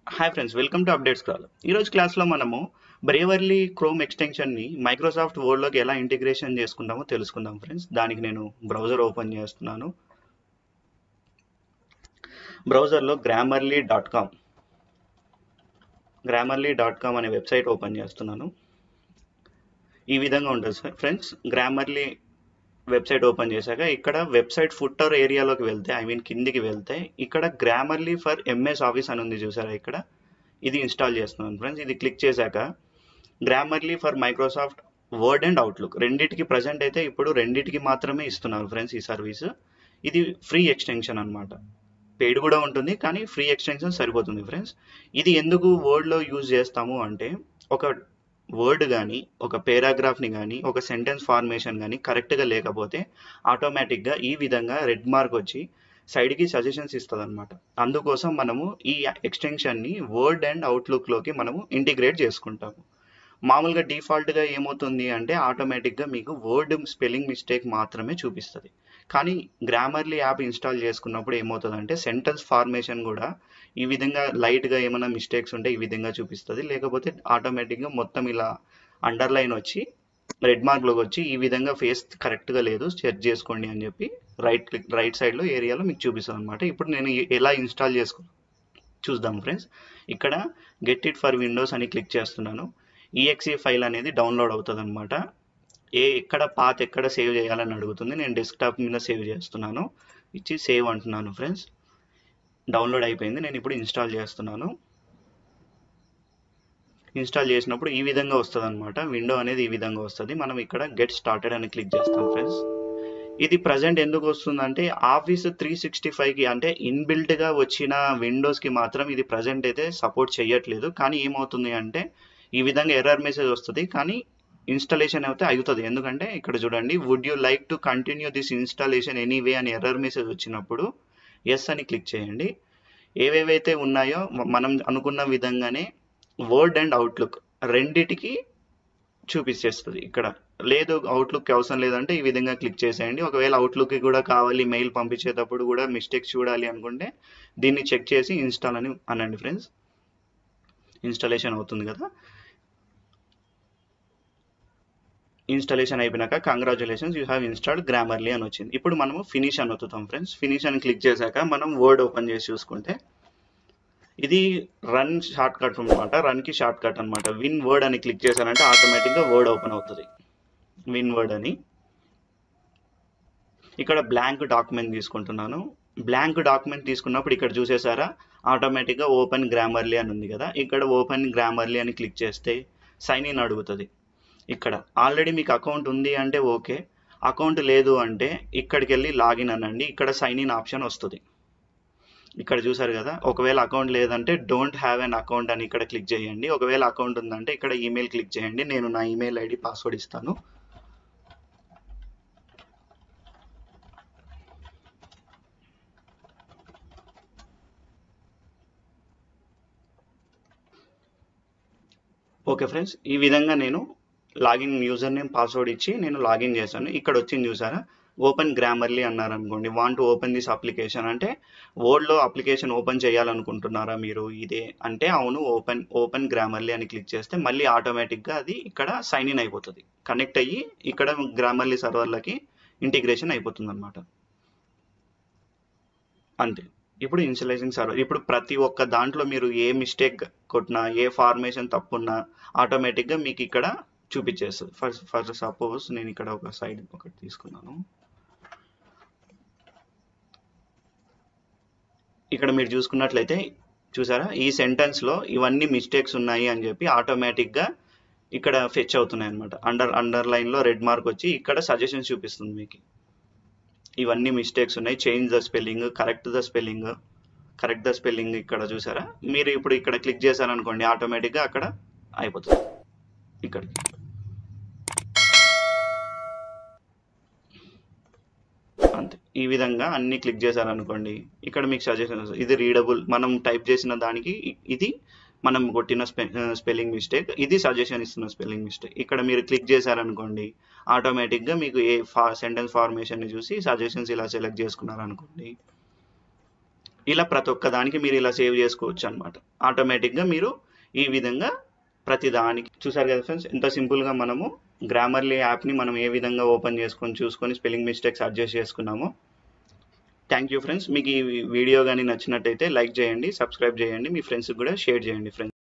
hi friends welcome to updates call ఈరోజు క్లాస్లో మనము బ్రేవర్లీ క్రోమ్ ఎక్స్టెన్షన్ని మైక్రోసాఫ్ట్ వర్డ్లోకి ఎలా ఇంటిగ్రేషన్ చేసుకుంటామో తెలుసుకుందాం ఫ్రెండ్స్ దానికి నేను బ్రౌజర్ ఓపెన్ చేస్తున్నాను బ్రౌజర్లో Grammarly dot com Grammarly dot com అనే వెబ్సైట్ ఓపెన్ చేస్తున్నాను ఈ విధంగా ఉంటుంది sir friends Grammarly website open చేశాక ఇక్కడ వెబ్సైట్ ఫుట్టర్ ఏరియాలోకి వెళ్తే ఐ మీన్ కిందికి వెళ్తే ఇక్కడ గ్రామర్లీ ఫర్ ఎంఎస్ ఆఫీస్ అని ఉంది చూసారా ఇక్కడ ఇది ఇన్స్టాల్ చేస్తున్నాను ఫ్రెండ్స్ ఇది క్లిక్ చేశాక Grammarly for Microsoft Word and Outlook రెండిటికి ప్రజెంట్ అయితే ఇప్పుడు రెండిటికి మాత్రమే ఇస్తున్నారు ఫ్రెండ్స్ ఈ సర్వీస్ ఇది ఫ్రీ ఎక్స్టెన్షన్ అనమాట పెయిడ్ కూడా ఉంటుంది కానీ ఫ్రీ ఎక్స్టెన్షన్ సరిపోతుంది ఫ్రెండ్స్ ఇది ఎందుకు వర్డ్లో యూజ్ చేస్తాము అంటే ఒక వర్డ్ కానీ ఒక పేరాగ్రాఫ్ని కానీ ఒక సెంటెన్స్ ఫార్మేషన్ కానీ కరెక్ట్గా లేకపోతే ఆటోమేటిక్గా ఈ విధంగా రెడ్ మార్క్ వచ్చి సైడ్కి సజెషన్స్ ఇస్తుంది అనమాట అందుకోసం మనము ఈ ఎక్స్టెన్షన్ని వర్డ్ అండ్ అవుట్లుక్లోకి మనము ఇంటిగ్రేట్ చేసుకుంటాము మామూలుగా డిఫాల్ట్గా ఏమవుతుంది అంటే ఆటోమేటిక్గా మీకు వర్డ్ స్పెల్లింగ్ మిస్టేక్ మాత్రమే చూపిస్తుంది కానీ గ్రామర్లీ యాప్ ఇన్స్టాల్ చేసుకున్నప్పుడు ఏమవుతుందంటే సెంటెన్స్ ఫార్మేషన్ కూడా ఈ విధంగా లైట్గా ఏమైనా మిస్టేక్స్ ఉంటే ఈ విధంగా చూపిస్తుంది లేకపోతే ఆటోమేటిక్గా మొత్తం ఇలా అండర్లైన్ వచ్చి రెడ్ మార్క్లోకి వచ్చి ఈ విధంగా ఫేస్ కరెక్ట్గా లేదు చెక్ చేసుకోండి అని చెప్పి రైట్ క్లిక్ రైట్ సైడ్లో ఏరియాలో మీకు చూపిస్తుంది అనమాట ఇప్పుడు నేను ఎలా ఇన్స్టాల్ చేసుకో చూద్దాం ఫ్రెండ్స్ ఇక్కడ గెట్ ఇట్ ఫర్ విండోస్ అని క్లిక్ చేస్తున్నాను ఈఎక్సీ ఫైల్ అనేది డౌన్లోడ్ అవుతుంది అనమాట ఏ ఎక్కడ పాత్ ఎక్కడ సేవ్ చేయాలని అడుగుతుంది నేను డెస్క్టాప్ మీద సేవ్ చేస్తున్నాను ఇచ్చి సేవ్ అంటున్నాను ఫ్రెండ్స్ డౌన్లోడ్ అయిపోయింది నేను ఇప్పుడు ఇన్స్టాల్ చేస్తున్నాను ఇన్స్టాల్ చేసినప్పుడు ఈ విధంగా వస్తుంది అనమాట విండో అనేది ఈ విధంగా వస్తుంది మనం ఇక్కడ గెట్ స్టార్టెడ్ అని క్లిక్ చేస్తాం ఫ్రెండ్స్ ఇది ప్రజెంట్ ఎందుకు వస్తుందంటే ఆఫీస్ త్రీ సిక్స్టీ ఫైవ్కి అంటే ఇన్బిల్ట్గా వచ్చిన విండోస్కి మాత్రం ఇది ప్రజెంట్ అయితే సపోర్ట్ చేయట్లేదు కానీ ఏమవుతుంది అంటే ఈ విధంగా ఎర్రర్ మెసేజ్ వస్తుంది కానీ ఇన్స్టాలేషన్ అయితే అవుతుంది ఎందుకంటే ఇక్కడ చూడండి would you like to continue this installation anyway అని ఎర్రర్ మెసేజ్ వచ్చినప్పుడు ఎస్ అని క్లిక్ చేయండి ఏవేవైతే ఉన్నాయో మనం అనుకున్న విధంగానే వర్డ్ అండ్ అవుట్లుక్ రెండిటికి చూపించేస్తుంది ఇక్కడ లేదు అవుట్లుక్ అవసరం లేదంటే ఈ విధంగా క్లిక్ చేసేయండి ఒకవేళ అవుట్లుక్కి కూడా కావాలి మెయిల్ పంపించేటప్పుడు కూడా మిస్టేక్స్ చూడాలి అనుకుంటే దీన్ని చెక్ చేసి ఇన్స్టాల్ అని అనండి ఫ్రెండ్స్ ఇన్స్టాలేషన్ అవుతుంది కదా ఇన్స్టాలేషన్ అయిపోయినాక congratulations you have installed Grammarly అని వచ్చింది ఇప్పుడు మనము ఫినిష్ అని వత్తుతాం ఫ్రెండ్స్ ఫినిష్ అని క్లిక్ చేశాక మనం వర్డ్ ఓపెన్ చేసి చూసుకుంటే ఇది రన్ షార్ట్ కట్ అనమాట రన్కి షార్ట్ కట్ అనమాట విన్ వర్డ్ అని క్లిక్ చేశానంటే ఆటోమేటిక్గా వర్డ్ ఓపెన్ అవుతుంది విన్ వర్డ్ అని ఇక్కడ బ్లాంక్ డాక్యుమెంట్ తీసుకుంటున్నాను బ్లాంక్ డాక్యుమెంట్ తీసుకున్నప్పుడు ఇక్కడ చూసేసారా ఆటోమేటిక్గా ఓపెన్ గ్రామర్లీ అని ఉంది కదా ఇక్కడ ఓపెన్ గ్రామర్లీ అని క్లిక్ చేస్తే సైన్ ఇన్ అడుగుతుంది ఇక్కడ ఆల్రెడీ మీకు అకౌంట్ ఉంది అంటే ఓకే అకౌంట్ లేదు అంటే ఇక్కడికి వెళ్ళి లాగిన్ అనండి ఇక్కడ సైన్ ఇన్ ఆప్షన్ వస్తుంది ఇక్కడ చూసారు కదా ఒకవేళ అకౌంట్ లేదంటే డోంట్ హ్యావ్ అన్ అకౌంట్ అని ఇక్కడ క్లిక్ చేయండి ఒకవేళ అకౌంట్ ఉందంటే ఇక్కడ ఈమెయిల్ క్లిక్ చేయండి నేను నా ఈమెయిల్ ఐడి పాస్వర్డ్ ఇస్తాను ఓకే ఫ్రెండ్స్ ఈ విధంగా నేను లాగిన్ యూజర్ నేమ్ పాస్వర్డ్ ఇచ్చి నేను లాగిన్ చేశాను ఇక్కడ వచ్చింది చూసారా ఓపెన్ గ్రామర్లీ అన్నారు అనుకోండి వాంట్ ఓపెన్ దిస్ అప్లికేషన్ అంటే వర్డ్లో అప్లికేషన్ ఓపెన్ చేయాలనుకుంటున్నారా మీరు ఇదే అంటే అవును ఓపెన్ ఓపెన్ గ్రామర్లీ అని క్లిక్ చేస్తే మళ్ళీ ఆటోమేటిక్గా అది ఇక్కడ సైన్ ఇన్ అయిపోతుంది కనెక్ట్ అయ్యి ఇక్కడ గ్రామర్లీ సర్వర్లకి ఇంటిగ్రేషన్ అయిపోతుంది అనమాట అంతే ఇప్పుడు ఇన్స్టలేషన్ సర్వర్ ఇప్పుడు ప్రతి ఒక్క దాంట్లో మీరు ఏ మిస్టేక్ కొట్టినా ఏ ఫార్మేషన్ తప్పున్నా ఆటోమేటిక్గా మీకు ఇక్కడ చూపించేస్తుంది ఫర్ ఫర్ సపోజ్ నేను ఇక్కడ ఒక సైడ్ ఒకటి తీసుకున్నాను ఇక్కడ మీరు చూసుకున్నట్లయితే చూసారా ఈ సెంటెన్స్లో ఇవన్నీ మిస్టేక్స్ ఉన్నాయి అని చెప్పి ఆటోమేటిక్గా ఇక్కడ ఫెచ్ అవుతున్నాయి అనమాట అండర్ అండర్ లైన్లో రెడ్ మార్క్ వచ్చి ఇక్కడ సజెషన్స్ చూపిస్తుంది మీకు ఇవన్నీ మిస్టేక్స్ ఉన్నాయి change the spelling correct the spelling correct the spelling ఇక్కడ చూసారా మీరు ఇప్పుడు ఇక్కడ క్లిక్ చేశారనుకోండి ఆటోమేటిక్గా అక్కడ అయిపోతుంది ఇక్కడికి అంతే ఈ విధంగా అన్ని క్లిక్ చేశారనుకోండి ఇక్కడ మీకు సజెషన్ ఇది రీడబుల్ మనం టైప్ చేసిన దానికి ఇది మనం కొట్టిన స్పె స్పెల్లింగ్ మిస్టేక్ ఇది సజెషన్ ఇస్తున్న స్పెల్లింగ్ మిస్టేక్ ఇక్కడ మీరు క్లిక్ చేశారనుకోండి ఆటోమేటిక్గా మీకు ఏ ఫా సెంటెన్స్ ఫార్మేషన్ని చూసి సజెషన్స్ ఇలా సెలెక్ట్ చేసుకున్నారనుకోండి ఇలా ప్రతి ఒక్క దానికి మీరు ఇలా సేవ్ చేసుకోవచ్చు అనమాట ఆటోమేటిక్గా మీరు ఈ విధంగా ప్రతి దానికి చూసారు కదా ఫ్రెండ్స్ ఎంత సింపుల్గా మనము గ్రామర్లీ యాప్ని మనం ఏ విధంగా ఓపెన్ చేసుకొని చూసుకొని స్పెల్లింగ్ మిస్టేక్స్ అడ్జస్ట్ చేసుకున్నామో థ్యాంక్ యూ ఫ్రెండ్స్ మీకు ఈ వీడియో కానీ నచ్చినట్టయితే లైక్ చేయండి సబ్స్క్రైబ్ చేయండి మీ ఫ్రెండ్స్కి కూడా షేర్ చేయండి ఫ్రెండ్స్